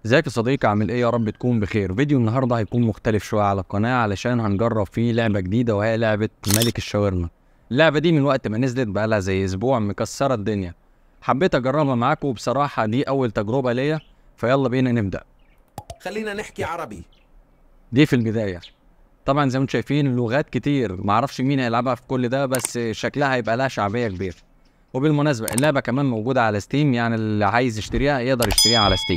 ازيك يا صديقي عامل ايه يا رب تكون بخير فيديو النهارده هيكون مختلف شويه على القناه علشان هنجرب فيه لعبه جديده وهي لعبه ملك الشاورما اللعبه دي من وقت ما نزلت بقالها زي اسبوع مكسره الدنيا حبيت اجربها معاكم وبصراحه دي اول تجربه ليا فيلا بينا نبدا خلينا نحكي عربي دي في البدايه طبعا زي ما انتم شايفين لغات كتير معرفش مين هيلعبها في كل ده بس شكلها هيبقى لها شعبيه كبيره وبالمناسبه اللعبه كمان موجوده على ستيم يعني اللي عايز يشتريها يقدر يشتريها على ستيم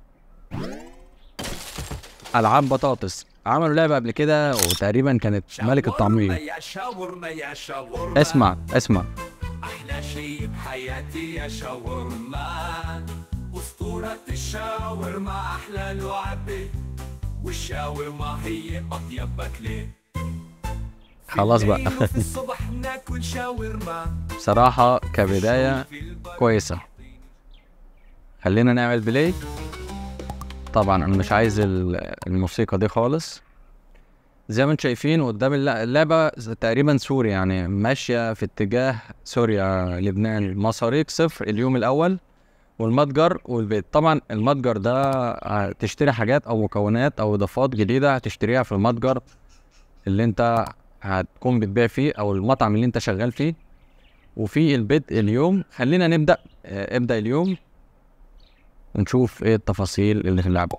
العاب بطاطس عملوا لعبه قبل كده وتقريبا كانت ملك شاورما الطعميه يا شاورما يا شاورما اسمع اسمع احلى شيء بحياتي يا شاورما اسطورة الشاورما احلى لعبة والشاورما هي اطيب اكلة خلاص بقى بالليل وفي الصبح ناكل شاورما بصراحه كبدايه في البرد كويسه خلينا نعمل بلاي طبعا انا مش عايز ال- الموسيقى دي خالص زي ما انتم شايفين قدام الل- اللعبة تقريبا سوريا يعني ماشية في اتجاه سوريا لبنان مصاريك صفر اليوم الأول والمتجر والبيت طبعا المتجر ده هتشتري حاجات أو مكونات أو إضافات جديدة هتشتريها في المتجر اللي انت هتكون بتبيع فيه أو المطعم اللي انت شغال فيه وفي البدء اليوم خلينا نبدأ آه، ابدأ اليوم ونشوف ايه التفاصيل اللي في اللعبة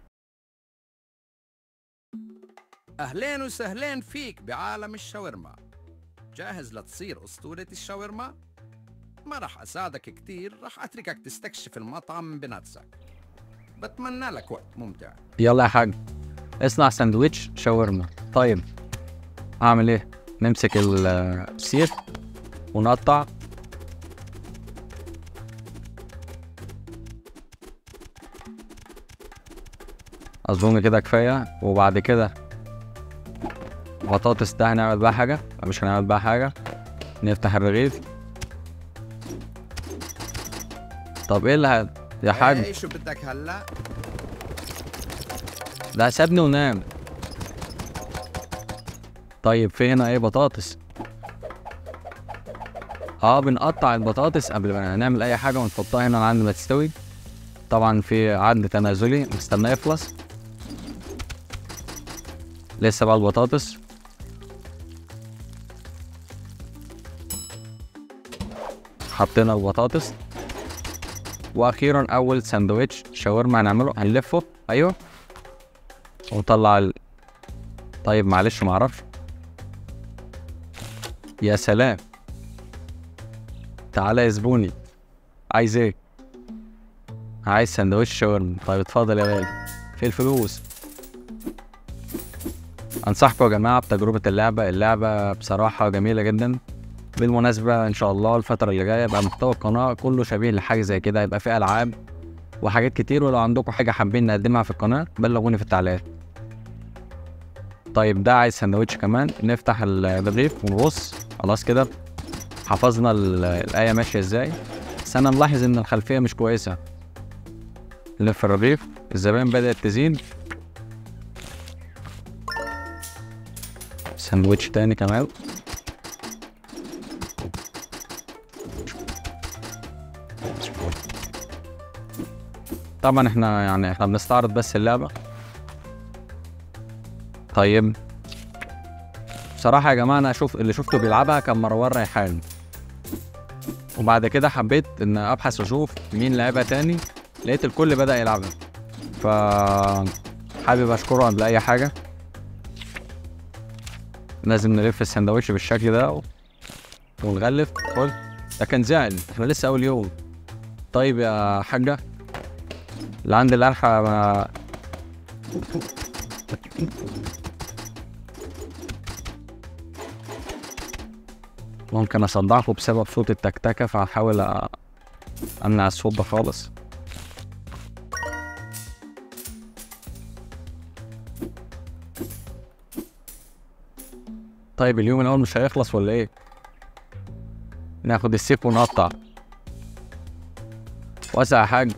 أهلين وسهلين فيك بعالم الشاورما جاهز لتصير أسطورة الشاورما؟ ما رح أساعدك كتير رح أتركك تستكشف المطعم بنفسك بتمنى لك وقت ممتع يلا يا حاج اصنع ساندويتش شاورما طيب اعمل ايه نمسك ال- السيخ ونقطع اظن كده كفايه وبعد كده بطاطس ده هنعمل بقى حاجه لا مش هنعمل بقى حاجه نفتح الرغيف طب ايه اللي ه... يا حاج إيه شو بدك هلا؟ ده سابني ونام طيب في هنا ايه بطاطس اه بنقطع البطاطس قبل ما نعمل اي حاجه ونحطها هنا عند ما تستوي طبعا في عد تنازلي مستناه يخلص لسه بقى البطاطس حطينا البطاطس واخيرا اول ساندوتش شاورما هنعمله هنلفه ايوه ونطلع ال... طيب معلش معرفش يا سلام تعالى يا زبوني عايز ايه عايز سندوتش شاورما طيب اتفضل يا غالي في الفلوس انصحكم يا جماعه بتجربه اللعبه اللعبه بصراحه جميله جدا بالمناسبه ان شاء الله الفتره اللي جايه يبقى محتوى القناه كله شبيه لحاجه زي كده يبقى فيه العاب وحاجات كتير ولو عندكم حاجه حابين نقدمها في القناه بلغوني في التعليقات طيب ده عايز سندوتش كمان نفتح ال- الرغيف ونبص خلاص كده حفظنا ال- الآية ماشية ازاي بس أنا ملاحظ إن الخلفية مش كويسة نلف الرغيف الزبائن بدأت تزيد سندوتش تاني كمان طبعا احنا يعني احنا بنستعرض بس اللعبة طيب بصراحة يا جماعة أنا أشوف اللي شفته بيلعبها كان مروان ريحان وبعد كده حبيت إن أبحث وأشوف مين لعبها تاني لقيت الكل بدأ يلعبها ف حابب أشكره قبل أي حاجة لازم نلف السندوتش بالشكل ده و- ونغلف خد ده كان زعل احنا لسه أول يوم طيب يا حاجة اللي عند القرحة ما ممكن اصدعكم بسبب صوت التكتكه فهحاول أ- امنع الصوت ده خالص طيب اليوم الاول مش هيخلص ولا ايه ناخد السيف ونقطع واسع يا حاج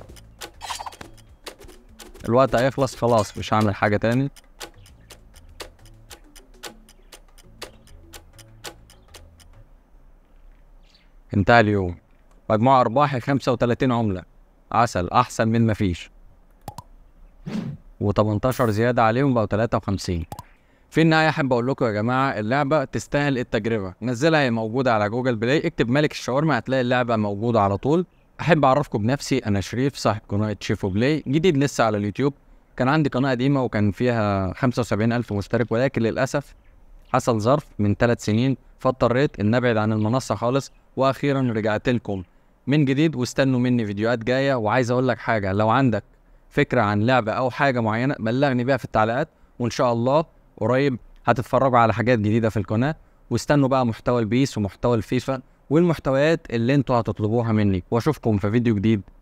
الوقت هيخلص خلاص مش هعمل حاجه تاني انتهى اليوم مجموع أرباحي خمسة وتلاتين عملة عسل أحسن من مفيش و18 زياده عليهم بقوا 53 في النهايه احب اقول لكم يا جماعه اللعبه تستاهل التجربه نزلها هي موجوده على جوجل بلاي اكتب ملك الشاورما هتلاقي اللعبه موجوده على طول احب اعرفكم بنفسي انا شريف صاحب قناه شيفو بلاي جديد لسه على اليوتيوب كان عندي قناه قديمه وكان فيها 75 الف مشترك ولكن للاسف حصل ظرف من ثلاث سنين فاضطريت ان ابعد عن المنصه خالص واخيرا رجعت لكم من جديد واستنوا مني فيديوهات جايه وعايز اقول لك حاجه لو عندك فكره عن لعبه او حاجه معينه بلغني بيها في التعليقات وان شاء الله قريب هتتفرجوا على حاجات جديده في القناه واستنوا بقى محتوى البيس ومحتوى الفيفا والمحتويات اللي انتوا هتطلبوها مني واشوفكم في فيديو جديد